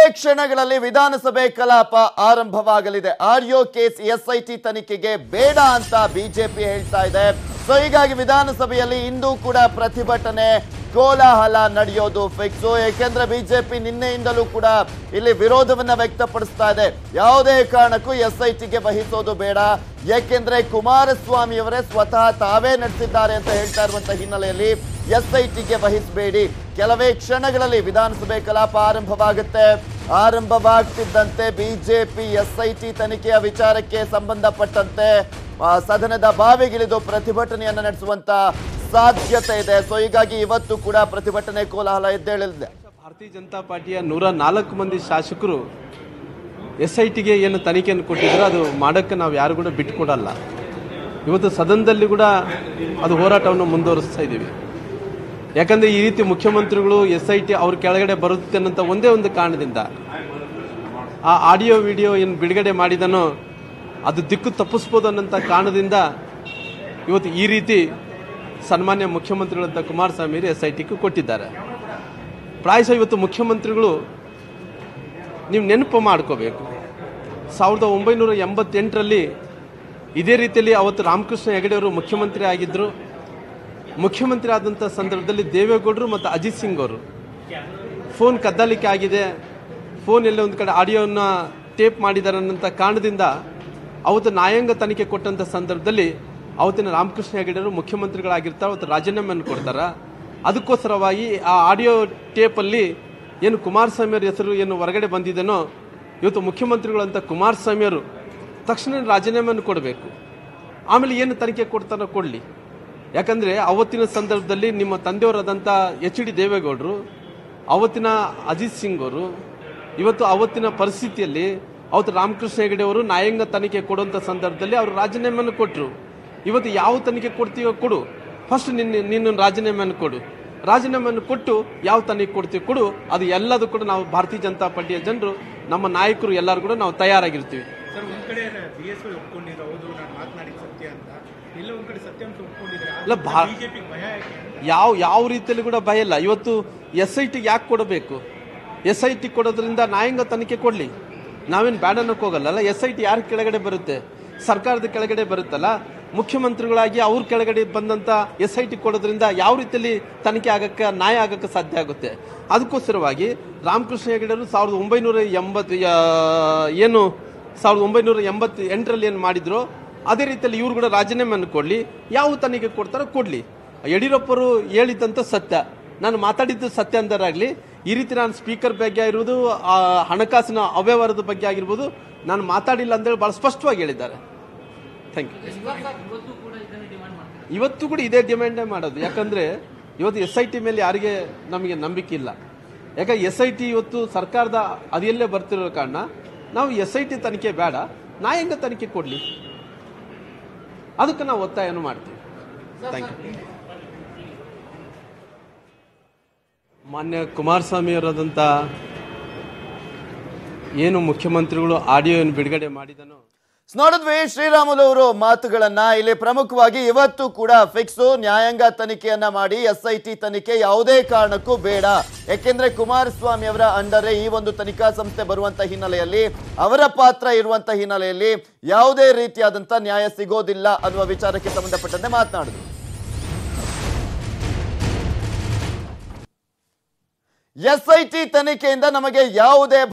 ಕ್ಷಣಗಳಲ್ಲಿ ವಿಧಾನಸಭೆ ಕಲಾಪ ಆರಂಭವಾಗಲಿದೆ ಆಡಿಯೋ ಕೇಸ್ ಎಸ್ಐಟಿ ತನಿಖೆಗೆ ಬೇಡ ಅಂತ ಬಿಜೆಪಿ ಹೇಳ್ತಾ ಇದೆ ಸೊ ಹೀಗಾಗಿ ವಿಧಾನಸಭೆಯಲ್ಲಿ ಇಂದು ಕೂಡ ಪ್ರತಿಭಟನೆ ಕೋಲಾಹಲ ನಡೆಯೋದು ಫಿಕ್ಸು ಏಕೆಂದ್ರೆ ಬಿಜೆಪಿ ನಿನ್ನೆಯಿಂದಲೂ ಕೂಡ ಇಲ್ಲಿ ವಿರೋಧವನ್ನ ವ್ಯಕ್ತಪಡಿಸ್ತಾ ಇದೆ ಯಾವುದೇ ಕಾರಣಕ್ಕೂ ಎಸ್ಐಟಿಗೆ ವಹಿಸೋದು ಬೇಡ ಏಕೆಂದ್ರೆ ಕುಮಾರಸ್ವಾಮಿ ಅವರೇ ಸ್ವತಃ ತಾವೇ ನಡೆಸಿದ್ದಾರೆ ಅಂತ ಹೇಳ್ತಾ ಇರುವಂತ ಹಿನ್ನೆಲೆಯಲ್ಲಿ ಎಸ್ಐಟಿಗೆ ವಹಿಸಬೇಡಿ ಕೆಲವೇ ಕ್ಷಣಗಳಲ್ಲಿ ವಿಧಾನಸಭೆ ಕಲಾಪ ಆರಂಭವಾಗುತ್ತೆ ಆರಂಭವಾಗ್ತಿದ್ದಂತೆ ಬಿಜೆಪಿ ಎಸ್ಐಟಿ ತನಿಖೆಯ ವಿಚಾರಕ್ಕೆ ಸಂಬಂಧಪಟ್ಟಂತೆ ಆ, ಸದನದ ಬಾವಿಗಿಳಿದು ಪ್ರತಿಭಟನೆಯನ್ನ ನಡೆಸುವಂತ ಸಾಧ್ಯತೆ ಇದೆ ಸೊ ಹೀಗಾಗಿ ಇವತ್ತು ಕೂಡ ಪ್ರತಿಭಟನೆ ಕೋಲಾಹಲ ಎದ್ದೇಳಲಿದೆ ಭಾರತೀಯ ಜನತಾ ಪಾರ್ಟಿಯ ನೂರ ನಾಲ್ಕು ಮಂದಿ ಶಾಸಕರು ಎಸ್ ಐ ಟಿಗೆ ಏನು ತನಿಖೆಯನ್ನು ಕೊಟ್ಟಿದ್ರು ಅದು ಮಾಡೋಕ್ಕೆ ನಾವು ಯಾರು ಕೂಡ ಬಿಟ್ಕೊಡಲ್ಲ ಇವತ್ತು ಸದನದಲ್ಲಿ ಕೂಡ ಅದು ಹೋರಾಟವನ್ನು ಮುಂದುವರಿಸ್ತಾ ಇದ್ದೀವಿ ಯಾಕಂದ್ರೆ ಈ ರೀತಿ ಮುಖ್ಯಮಂತ್ರಿಗಳು ಎಸ್ ಐ ಟಿ ಅವ್ರ ಕೆಳಗಡೆ ಬರುತ್ತೆ ಅನ್ನೋಂಥ ಒಂದೇ ಒಂದು ಕಾರಣದಿಂದ ಆ ಆಡಿಯೋ ವಿಡಿಯೋ ಏನು ಬಿಡುಗಡೆ ಮಾಡಿದನೋ ಅದು ದಿಕ್ಕು ತಪ್ಪಿಸ್ಬೋದು ಅನ್ನೋಂಥ ಕಾರಣದಿಂದ ಇವತ್ತು ಈ ರೀತಿ ಸನ್ಮಾನ್ಯ ಮುಖ್ಯಮಂತ್ರಿಗಳಂತ ಕುಮಾರಸ್ವಾಮಿ ಎಸ್ ಐ ಟಿಗೆ ಕೊಟ್ಟಿದ್ದಾರೆ ಪ್ರಾಯಶಃ ಇವತ್ತು ಮುಖ್ಯಮಂತ್ರಿಗಳು ನೀವು ನೆನಪು ಮಾಡ್ಕೋಬೇಕು ಸಾವಿರದ ಒಂಬೈನೂರ ಎಂಬತ್ತೆಂಟರಲ್ಲಿ ಇದೇ ರೀತಿಯಲ್ಲಿ ಅವತ್ತು ರಾಮಕೃಷ್ಣ ಹೆಗಡೆಯವರು ಮುಖ್ಯಮಂತ್ರಿ ಆಗಿದ್ದರು ಮುಖ್ಯಮಂತ್ರಿ ಆದಂಥ ಸಂದರ್ಭದಲ್ಲಿ ದೇವೇಗೌಡರು ಮತ್ತು ಅಜಿತ್ ಸಿಂಗ್ ಅವರು ಫೋನ್ ಕದ್ದಾಲಿಕೆ ಆಗಿದೆ ಫೋನ್ ಎಲ್ಲ ಒಂದು ಕಡೆ ಆಡಿಯೋನ ಟೇಪ್ ಮಾಡಿದ್ದಾರೆ ಅನ್ನೋಂಥ ಕಾರಣದಿಂದ ಅವತ್ತು ನ್ಯಾಯಾಂಗ ತನಿಖೆ ಕೊಟ್ಟಂಥ ಸಂದರ್ಭದಲ್ಲಿ ಅವತ್ತಿನ ರಾಮಕೃಷ್ಣ ಹೆಗಡೆಯವರು ಮುಖ್ಯಮಂತ್ರಿಗಳಾಗಿರ್ತಾರೆ ಅವತ್ತು ರಾಜೀನಾಮೆಯನ್ನು ಕೊಡ್ತಾರ ಅದಕ್ಕೋಸ್ಕರವಾಗಿ ಆ ಆಡಿಯೋ ಟೇಪಲ್ಲಿ ಏನು ಕುಮಾರಸ್ವಾಮಿ ಅವ್ರ ಹೆಸರು ಏನು ಹೊರಗಡೆ ಬಂದಿದೆನೋ ಇವತ್ತು ಮುಖ್ಯಮಂತ್ರಿಗಳಂತ ಕುಮಾರಸ್ವಾಮಿಯವರು ತಕ್ಷಣ ರಾಜೀನಾಮೆಯನ್ನು ಕೊಡಬೇಕು ಆಮೇಲೆ ಏನು ತನಿಖೆ ಕೊಡ್ತಾರೋ ಕೊಡಲಿ ಯಾಕಂದರೆ ಅವತ್ತಿನ ಸಂದರ್ಭದಲ್ಲಿ ನಿಮ್ಮ ತಂದೆಯವರಾದಂಥ ಎಚ್ ಡಿ ದೇವೇಗೌಡರು ಅವತ್ತಿನ ಅಜಿತ್ ಸಿಂಗ್ ಅವರು ಇವತ್ತು ಅವತ್ತಿನ ಪರಿಸ್ಥಿತಿಯಲ್ಲಿ ಅವತ್ತು ರಾಮಕೃಷ್ಣ ಹೆಗಡೆ ಅವರು ನ್ಯಾಯಾಂಗ ತನಿಖೆ ಕೊಡುವಂಥ ಸಂದರ್ಭದಲ್ಲಿ ಅವರು ರಾಜೀನಾಮೆಯನ್ನು ಕೊಟ್ಟರು ಇವತ್ತು ಯಾವ ತನಿಖೆ ಕೊಡ್ತೀವೋ ಕೊಡು ಫಸ್ಟ್ ನಿನ್ನ ನಿನ್ನ ರಾಜೀನಾಮೆಯನ್ನು ಕೊಡು ರಾಜೀನಾಮೆಯನ್ನು ಕೊಟ್ಟು ಯಾವ ತನಿಖೆ ಕೊಡ್ತೀವಿ ಕೊಡು ಅದು ಎಲ್ಲದೂ ಕೂಡ ನಾವು ಭಾರತೀಯ ಜನತಾ ಪಾರ್ಟಿಯ ಜನರು ನಮ್ಮ ನಾಯಕರು ಎಲ್ಲರೂ ಕೂಡ ನಾವು ತಯಾರಾಗಿರ್ತೀವಿ ಸರ್ ಒಂದ್ ಕಡೆ ಬಿ ಎಸ್ ವೈ ಒಪ್ಕೊಂಡಿದ್ರು ಹೌದು ನಾನು ಮಾತನಾಡಿದ ಸತ್ಯ ಅಂತ ಎಲ್ಲ ಒಂದ್ ಕಡೆ ಸತ್ಯಾಂಶ ಒಪ್ಕೊಂಡಿದ್ರೆ ಅಲ್ಲ, ಭಾ- ಬಿಜೆಪಿ ಭಯ ಯಾಕೆ ಯಾವ ಯಾವ ರೀತಿಯಲ್ಲಿ ಕೂಡ ಭಯ ಇಲ್ಲ ಇವತ್ತು ಎಸ್ ಐ ಟಿಗೆ ಯಾಕೆ ಕೊಡಬೇಕು ಎಸ್ ಐ ಟಿ ಕೊಡೋದ್ರಿಂದ ನ್ಯಾಯಾಂಗ ತನಿಖೆ ಕೊಡಲಿ ನಾವೇನು ಬ್ಯಾಡ್ ಅನ್ನೋಕೆ ಹೋಗಲ್ಲ ಎಸ್ ಐ ಟಿ ಯಾರ ಕೆಳಗಡೆ ಬರುತ್ತೆ ಸರ್ಕಾರದ ಕೆಳಗಡೆ ಬರುತ್ತಲ್ಲ ಮುಖ್ಯಮಂತ್ರಿಗಳಾಗಿ ಅವ್ರ ಕೆಳಗಡೆ ಬಂದಂಥ ಎಸ್ ಐ ಟಿ ಕೊಡೋದ್ರಿಂದ ಯಾವ ರೀತಿಯಲ್ಲಿ ತನಿಖೆ ಆಗಕ್ಕೆ ನ್ಯಾಯ ಆಗಕ್ಕೆ ಸಾಧ್ಯ ಆಗುತ್ತೆ ಅದಕ್ಕೋಸ್ಕರವಾಗಿ ರಾಮಕೃಷ್ಣ ಹೆಗಡೆಯವರು ಸಾವಿರದ ಒಂಬೈನೂರ ಎಂಬತ್ತು ಯಾ- ಏನು ಸಾವಿರದ ಒಂಬೈನೂರ ಎಂಬತ್ತು ಎಂಟರಲ್ಲಿ ಏನು ಮಾಡಿದ್ರು ಅದೇ ರೀತಿಯಲ್ಲಿ ಇವ್ರು ಕೂಡ ರಾಜೀನಾಮೆಯನ್ನು ಕೊಡಲಿ ಯಾವ ತನಿಖೆ ಕೊಡ್ತಾರೋ ಕೊಡಲಿ ಯಡಿಯೂರಪ್ಪರು ಹೇಳಿದ್ದಂಥ ಸತ್ಯ ನಾನು ಮಾತಾಡಿದ್ದು ಸತ್ಯ ಅಂದರಾಗಲಿ ಈ ರೀತಿ ನಾನು ಸ್ಪೀಕರ್ ಬಗ್ಗೆ ಆಗಿರ್ಬೋದು ಆ ಹಣಕಾಸಿನ ಅವ್ಯವಹಾರದ ಬಗ್ಗೆ ಆಗಿರ್ಬೋದು ನಾನು ಮಾತಾಡಿಲ್ಲ ಅಂತೇಳಿ ಭಾಳ ಸ್ಪಷ್ಟವಾಗಿ ಹೇಳಿದ್ದಾರೆ ಥ್ಯಾಂಕ್ ಯು ಇವತ್ತು ಕೂಡ ಇದೇ ಡಿಮ್ಯಾಂಡೇ ಮಾಡೋದು ಯಾಕಂದ್ರೆ ಇವತ್ತು ಎಸ್ ಐ ಟಿ ಮೇಲೆ ಯಾರಿಗೆ ನಮಗೆ ನಂಬಿಕೆ ಇಲ್ಲ ಯಾಕಂದ್ರೆ ಎಸ್ ಐ ಟಿ ಇವತ್ತು ಸರ್ಕಾರದ ಅದಿಯಲ್ಲೇ ಬರ್ತಿರೋ ಕಾರಣ ನಾವು ಎಸ್ ಐ ಟಿ ತನಿಖೆ ಬೇಡ ನ್ಯಾಯಾಂಗ ತನಿಖೆ ಕೊಡಲಿ ಅದಕ್ಕೆ ನಾವು ಒತ್ತಾಯವನ್ನು ಮಾಡ್ತೀವಿ ಥ್ಯಾಂಕ್ ಯು ಮಾನ್ಯ ಕುಮಾರಸ್ವಾಮಿ ಅವರಾದಂಥ ಏನು ಮುಖ್ಯಮಂತ್ರಿಗಳು ಆಡಿಯೋವನ್ನು ಬಿಡುಗಡೆ ಮಾಡಿದನೋ ನೋಡಿದ್ವಿ ಶ್ರೀರಾಮುಲು ಅವರು ಮಾತುಗಳನ್ನ ಇಲ್ಲಿ ಪ್ರಮುಖವಾಗಿ ಇವತ್ತು ಕೂಡ ಫಿಕ್ಸ್ ನ್ಯಾಯಾಂಗ ತನಿಖೆಯನ್ನ ಮಾಡಿ ಎಸ್ ಐ ಟಿ ತನಿಖೆ ಯಾವುದೇ ಕಾರಣಕ್ಕೂ ಬೇಡ ಯಾಕೆಂದ್ರೆ ಕುಮಾರಸ್ವಾಮಿ ಅವರ ಅಂಡರ್ ಈ ಒಂದು ತನಿಖಾ ಸಂಸ್ಥೆ ಬರುವಂತ ಹಿನ್ನೆಲೆಯಲ್ಲಿ ಅವರ ಪಾತ್ರ ಇರುವಂತ ಹಿನ್ನೆಲೆಯಲ್ಲಿ ಯಾವುದೇ ರೀತಿಯಾದಂತ ನ್ಯಾಯ ಸಿಗೋದಿಲ್ಲ ಅನ್ನುವ ವಿಚಾರಕ್ಕೆ ಸಂಬಂಧಪಟ್ಟಂತೆ ಮಾತನಾಡಿದ್ರು ಎಸ್ ಐ ಟಿ ತನಿಖೆಯಿಂದ ನಮಗೆ ಯಾವುದೇ